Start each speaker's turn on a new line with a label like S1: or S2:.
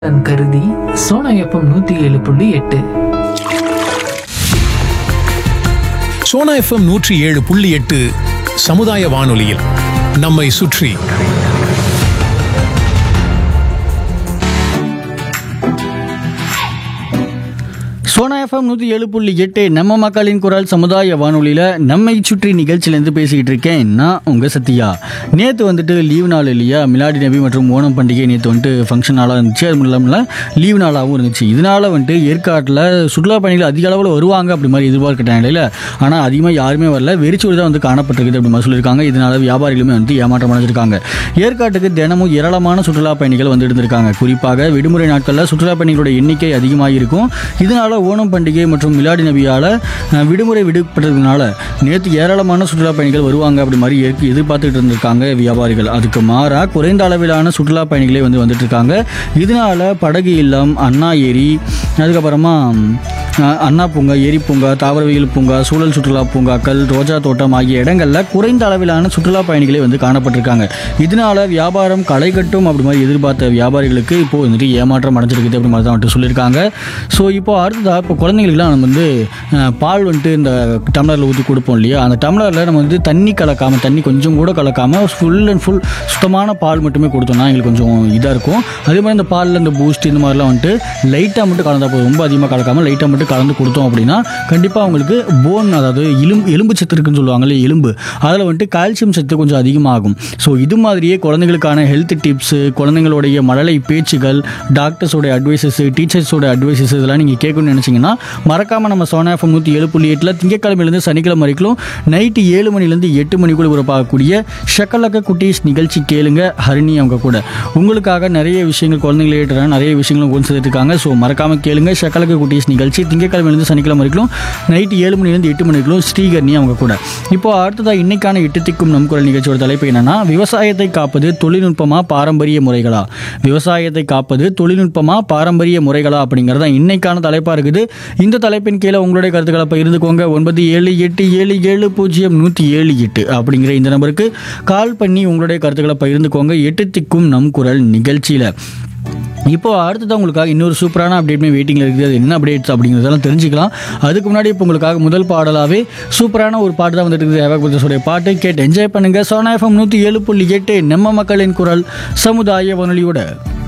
S1: தன் கருதி சோனா எஃப்எம் நூத்தி ஏழு புள்ளி எட்டு
S2: சோனா எஃப்எம் நூற்றி ஏழு புள்ளி எட்டு சமுதாய வானொலியில் நம்மை சுற்றி
S3: சோனா எஃப்எம் நூற்றி ஏழு புள்ளி எட்டு நம்ம மக்களின் குரல் சமுதாய வானொலியில் நம்மை சுற்றி நிகழ்ச்சியிலேருந்து பேசிக்கிட்டு இருக்கேன் நான் உங்கள் சத்யா நேற்று வந்துட்டு லீவு நாள் இல்லையா மிலாடி நபி மற்றும் ஓணம் பண்டிகை நேற்று வந்துட்டு ஃபங்க்ஷன் நாளாக இருந்துச்சு அது மட்டும் இல்லாமல் லீவு நாளாகவும் இருந்துச்சு இதனால் வந்துட்டு ஏற்காட்டில் சுற்றுலா பயணிகள் அதிக அளவில் வருவாங்க அப்படி மாதிரி எதிர்பார்க்கிட்ட நிலையில் ஆனால் அதிகமாக யாருமே வரல வெறிச்சொலி தான் வந்து காணப்பட்டிருக்குது அப்படி மாதிரி சொல்லியிருக்காங்க இதனால் வியாபாரிகளுமே வந்து ஏமாற்றம் அடைஞ்சிருக்காங்க ஏற்காட்டுக்கு தினமும் ஏராளமான சுற்றுலா பயணிகள் வந்து இருந்திருக்காங்க குறிப்பாக விடுமுறை நாட்களில் சுற்றுலா பயணிகளோட எண்ணிக்கை அதிகமாக இருக்கும் இதனால ஓணம் பண்டிகை மற்றும் மிலாடி நபியால் அஹ், விடுமுறை விடுபட்டதுனால நேற்று ஏராளமான சுற்றுலா பயணிகள் வருவாங்க அப்படி மாதிரி ஏற்க- எதிர்பார்த்துட்டு இருந்திருக்காங்க வியாபாரிகள் அதுக்கு மாறா குறைந்த அளவிலான சுற்றுலா பயணிகளே வந்து வந்துட்டு இருக்காங்க இதனால படகு இல்லம் அண்ணா ஏரி அதுக்கப்புறமா அஹ், அண்ணா பூங்கா ஏரி பூங்கா தாவரவியல் பூங்கா சூழல் சுற்றுலா பூங்காக்கள் ரோஜா தோட்டம் ஆகிய இடங்களில் குறைந்த அளவிலான சுற்றுலா பயணிகளே வந்து காணப்பட்டிருக்காங்க இதனால வியாபாரம் களை கட்டும் அப்படி மாதிரி எதிர்பார்த்த வியாபாரிகளுக்கு இப்போ வந்துட்டு ஏமாற்றம் அடைஞ்சிருக்குது அப்படி மாதிரி தான் வந்துட்டு சொல்லியிருக்காங்க ஸோ இப்போ அடுத்ததா இப்போ குழந்தைங்களுக்குலாம் நம்ம வந்து அஹ், பால் வந்துட்டு இந்த டம்ளரில் ஊற்றி கொடுப்போம் இல்லையா அந்த டம்ளரில் நம்ம வந்து தண்ணி கலக்காமல் தண்ணி கொஞ்சம் கூட கலக்காமல் ஃபுல் அண்ட் ஃபுல் சுத்தமான பால் மட்டுமே கொடுத்தோம்னா எங்களுக்கு கொஞ்சம் இதாக இருக்கும் அதே மாதிரி இந்த பாலில் இந்த பூஸ்ட் இந்த மாதிரிலாம் வந்துட்டு லைட்டாக மட்டும் கலந்தா போதும் ரொம்ப அதிகமாக கலக்காமல் லைட்டாக மட்டும் கலந்து கொடுத்தோம் அப்படின்னா கண்டிப்பாக அவங்களுக்கு போன் அதாவது எலும்பு எலும்பு சத்து இருக்குன்னு சொல்லுவாங்கல்ல எலும்பு அதில் வந்துட்டு கால்சியம் சத்து கொஞ்சம் அதிகமாகும் ஸோ இது மாதிரியே குழந்தைங்களுக்கான ஹெல்த் டிப்ஸு குழந்தைங்களுடைய மழலை பேச்சுகள் டாக்டர்ஸோட அட்வைசஸ் டீச்சர்ஸோட அட்வைசஸ் இதெல்லாம் நீங்கள் கேட்கணும்னு நினச்சிங்கன்னா மறக்காமல் நம்ம சோனா எஃப்எம் நூற்றி ஏழு புள்ளி எட்டில் திங்கக்கிழமையிலேருந்து சனிக்கிழமை வரைக்கும் நைட்டு ஏழு மணிலேருந்து எட்டு மணிக்குள்ள உறப்பாகக்கூடிய ஷக்கலக்க குட்டீஸ் நிகழ்ச்சி கேளுங்க ஹரிணி அவங்க கூட உங்களுக்காக நிறைய விஷயங்கள் குழந்தைங்களை ஏற்றுறாங்க நிறைய விஷயங்களும் கொண்டு சேர்த்துருக்காங்க ஸோ மறக்காமல் கேளுங்க ஷக்கலக்க குட்டீஸ் நிகழ்ச்சி திங்கக்கிழமையிலேருந்து சனிக்கிழமை வரைக்கும் நைட்டு ஏழு மணிலேருந்து எட்டு மணிக்குள்ளும் ஸ்ரீகர்ணி அவங்க கூட இப்போ அடுத்ததாக இன்னைக்கான எட்டு திக்கும் நம் குரல் நிகழ்ச்சியோட தலைப்பு என்னன்னா விவசாயத்தை காப்பது தொழில்நுட்பமா பாரம்பரிய முறைகளா விவசாயத்தை காப்பது தொழில்நுட்பமா பாரம்பரிய முறைகளா அப்படிங்கிறது தான் இன்னைக்கான தலைப்பாக இருக்குது இந்த தலைப்பின் கீழே உங்களுடைய கருத்துக்களை பகிர்ந்துக்கோங்க ஒன்பது ஏழு எட்டு ஏழு ஏழு பூஜ்ஜியம் நூற்றி ஏழு எட்டு அப்படிங்கிற இந்த நம்பருக்கு கால் பண்ணி உங்களுடைய கருத்துக்களை பகிர்ந்துக்கோங்க எட்டு திக்கும் நம் குரல் நிகழ்ச்சியில் இப்போ அடுத்தது உங்களுக்காக இன்னொரு சூப்பரான அப்டேட்மே வெயிட்டிங்கில் இருக்குது அது என்ன அப்டேட்ஸ் அப்படிங்கிறதெல்லாம் தெரிஞ்சுக்கலாம் அதுக்கு முன்னாடி இப்போ உங்களுக்காக முதல் பாடலாகவே சூப்பரான ஒரு பாட்டு தான் வந்துட்டு இருக்குது ஏவாக் பிரதர்ஸோடைய பாட்டு கேட்டு என்ஜாய் பண்ணுங்கள் சோனா எஃப்எம் நூற்றி ஏழு புள்ளி எட்டு நம்ம மக்களின் குரல் சமுதாய வானொலியோட